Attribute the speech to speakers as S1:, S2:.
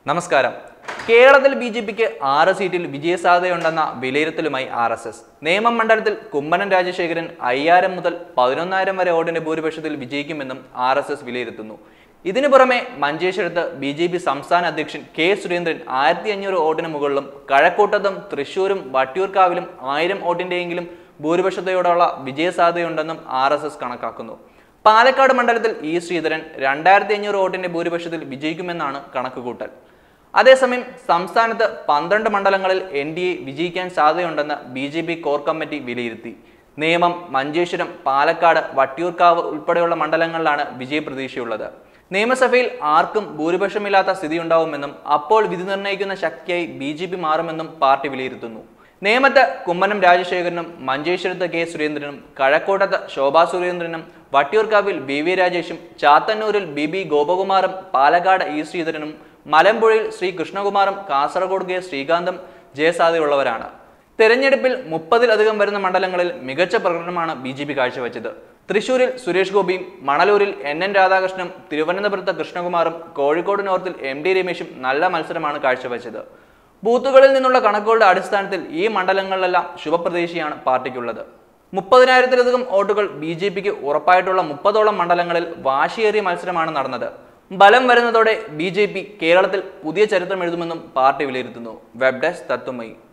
S1: നമസ്കാരം കേരളത്തിൽ B J പിക്ക് ആറ് സീറ്റിൽ വിജയസാധ്യതയുണ്ടെന്ന വിലയിരുത്തലുമായി ആർ എസ് എസ് നേമം മണ്ഡലത്തിൽ കുമ്മനം രാജശേഖരൻ അയ്യായിരം മുതൽ പതിനൊന്നായിരം വരെ വോട്ടിന്റെ ഭൂരിപക്ഷത്തിൽ വിജയിക്കുമെന്നും ആർ എസ് എസ് വിലയിരുത്തുന്നു ഇതിനു പുറമെ മഞ്ചേശ്വരത്ത് ബി ജെ പി സംസ്ഥാന അധ്യക്ഷൻ കെ സുരേന്ദ്രൻ ആയിരത്തി അഞ്ഞൂറ് വോട്ടിന് മുകളിലും കഴക്കൂട്ടത്തും തൃശൂരും വട്ടിയൂർക്കാവിലും ആയിരം വോട്ടിന്റെയെങ്കിലും ഭൂരിപക്ഷത്തോടുള്ള വിജയസാധ്യതയുണ്ടെന്നും ആർ എസ് എസ് കണക്കാക്കുന്നു പാലക്കാട് മണ്ഡലത്തിൽ ഇ ശ്രീധരൻ രണ്ടായിരത്തി അഞ്ഞൂറ് വോട്ടിന്റെ ഭൂരിപക്ഷത്തിൽ വിജയിക്കുമെന്നാണ് കണക്കുകൂട്ടൽ അതേസമയം സംസ്ഥാനത്ത് പന്ത്രണ്ട് മണ്ഡലങ്ങളിൽ എൻ ഡി എ വിജയിക്കാൻ സാധ്യതയുണ്ടെന്ന് B J P core committee വിലയിരുത്തി നേമം മഞ്ചേശ്വരം പാലക്കാട് വട്ടിയൂർക്കാവ് ഉൾപ്പെടെയുള്ള മണ്ഡലങ്ങളിലാണ് വിജയപ്രതീക്ഷയുള്ളത് നിയമസഭയിൽ ആർക്കും ഭൂരിപക്ഷമില്ലാത്ത സ്ഥിതിയുണ്ടാവുമെന്നും അപ്പോൾ വിധി നിർണ്ണയിക്കുന്ന ശക്തിയായി ബി ജെ പി മാറുമെന്നും പാർട്ടി വിലയിരുത്തുന്നു നേമത്ത് കുമ്മനം രാജശേഖരനും മഞ്ചേശ്വരത്ത് കെ സുരേന്ദ്രനും കഴക്കൂട്ടത്ത് ശോഭാ സുരേന്ദ്രനും വട്ടിയൂർക്കാവിൽ ബി വി രാജേഷും ചാത്തന്നൂരിൽ ബി ബി ഗോപകുമാറും പാലക്കാട് ഇ ശ്രീധരനും മലമ്പുഴയിൽ ശ്രീ കൃഷ്ണകുമാറും കാസർഗോഡ് കെ ശ്രീകാന്തും ജയസാധ്യതയുള്ളവരാണ് തെരഞ്ഞെടുപ്പിൽ മുപ്പതിലധികം വരുന്ന മണ്ഡലങ്ങളിൽ മികച്ച പ്രകടനമാണ് ബി ജെ പി കാഴ്ചവെച്ചത് തൃശൂരിൽ സുരേഷ് ഗോപിയും മണലൂരിൽ എൻ എൻ രാധാകൃഷ്ണനും തിരുവനന്തപുരത്ത് കൃഷ്ണകുമാറും കോഴിക്കോട് നോർത്തിൽ എം ഡി രമേശും നല്ല മത്സരമാണ് കാഴ്ചവെച്ചത് ബൂത്തുകളിൽ നിന്നുള്ള കണക്കുകളുടെ അടിസ്ഥാനത്തിൽ ഈ മണ്ഡലങ്ങളിലെല്ലാം ശുഭപ്രതീക്ഷയാണ് പാർട്ടിക്കുള്ളത് മുപ്പതിനായിരത്തിലധികം വോട്ടുകൾ ബി ജെ പിക്ക് ഉറപ്പായിട്ടുള്ള മുപ്പതോളം മണ്ഡലങ്ങളിൽ വാശിയേറിയ മത്സരമാണ് നടന്നത് ബലം വരുന്നതോടെ ബി ജെ പി കേരളത്തിൽ പുതിയ ചരിത്രം എഴുതുമെന്നും പാർട്ടി വിലയിരുത്തുന്നു വെബ് ഡെസ്ക് തത്വമയി